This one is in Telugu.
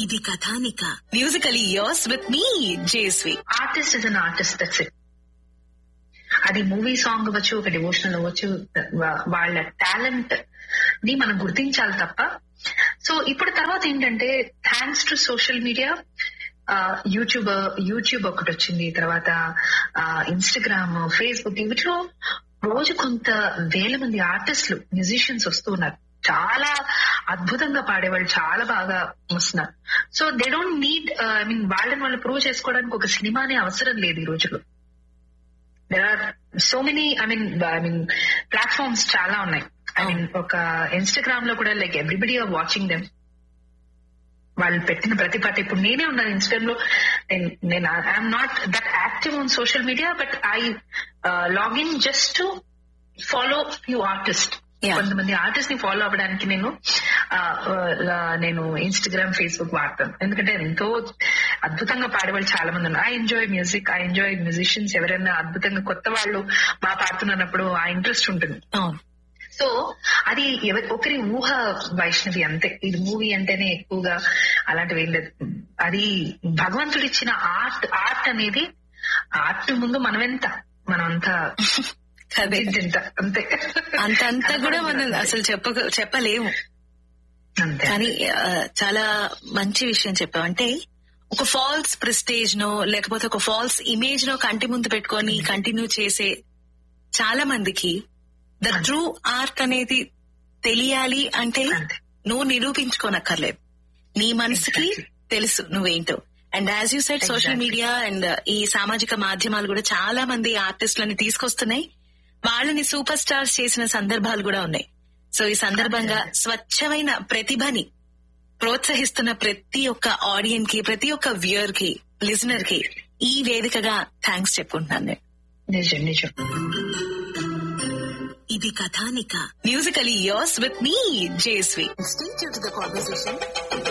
ఇది కథానిక musically yours with me Jesvi artist is an artist that's it అది మూవీ సాంగ్ అవ్వచ్చు ఒక డివోషనల్ అవ్వచ్చు వా- వాళ్ళ టాలెంట్ ని మనం గుర్తించాలి తప్ప సో ఇప్పుడు తర్వాత ఏంటంటే thanks to social media YouTube YouTube ఒకటి వచ్చింది తర్వాత ఇన్స్టాగ్రామ్ ఫేస్బుక్ వీటిలో రోజు కొంత వేల మంది ఆర్టిస్టులు మ్యూజిషియన్స్ వస్తూ ఉన్నారు చాలా అద్భుతంగా పాడేవాళ్ళు చాలా బాగా వస్తున్నారు so they don't need I mean వాళ్ళని వాళ్ళు ప్రూవ్ చేసుకోవడానికి ఒక సినిమానే అవసరం లేదు ఈ రోజుల్లో there are so many I mean I mean platforms చాలా ఉన్నాయి ఐ మీన్ ఒక ఇన్స్టాగ్రామ్ లో కూడా like everybody are watching them వాళ్ళు పెట్టిన ప్రతి పాట ఇప్పుడు నేనే ఉన్నాను ఇన్స్టాగ్రామ్ లో నేను- నేను I'm not that active on social media but I log in just to follow few artist Yeah. కొంతమంది ఆర్టిస్ట్ ని ఫాలో అవ్వడానికి నేను ఆ, ఆ, నేను ఇన్స్టాగ్రామ్ ఫేస్బుక్ వాడతాను ఎందుకంటే ఎంతో అద్భుతంగా పాడేవాళ్ళు చాలా మంది ఉన్నారు I enjoy music I enjoy musicians ఎవరైనా అద్భుతంగా కొత్త వాళ్ళు బాగా పాడుతున్నప్పుడు ఆ ఇంట్రెస్ట్ ఉంటుంది అవును సో అది ఎవ- ఒకరి ఊహ వైష్ణవి అంతే ఇది మూవీ అంటేనే ఎక్కువగా అలాంటివి ఏం లేదు అది భగవంతుడు ఇచ్చిన ఆర్ట్ ఆర్ట్ అనేది ఆర్ట్ ముందు మనమెంత మనమంతా అదే ఇంత అంతే అంతంతా కూడా మనం అసలు చెప్ప చెప్పలేము అంతే కానీ ఆ, చాలా మంచి విషయం చెప్పావు అంటే ఒక ఫాల్స్ ప్రెస్టేజ్ నో లేకపోతే ఒక ఫాల్స్ ఇమేజ్ నో కంటి ముందు పెట్టుకొని కంటిన్యూ చేసే చాలా మందికి ద ట్రూ ఆర్ట్ అనేది తెలియాలి అంటే అంతే. నువ్వు నిరూపించుకోనక్కర్లేదు నీ మనసుకి తెలుసు నువ్వేంటో and as you set social Exactly. Media and ఈ సామాజిక మాధ్యమాలు కూడా చాలా మంది ఆర్టిస్టులని తీసుకొస్తున్నాయి వాళ్ళని సూపర్ స్టార్స్ చేసిన సందర్భాలు కూడా ఉన్నాయి సో ఈ సందర్భంగా స్వచ్ఛమైన ప్రతిభని ప్రోత్సహిస్తున్న ప్రతి ఒక్క ఆడియన్ కి ప్రతి ఒక్క వ్యూయర్ కి లిజనర్ కి ఈ వేదికగా థ్యాంక్స్ చెప్పుకుంటున్నాను నేను నిజం నిజం ఇది కథానిక musically yours with me Jesvi stay to the conversation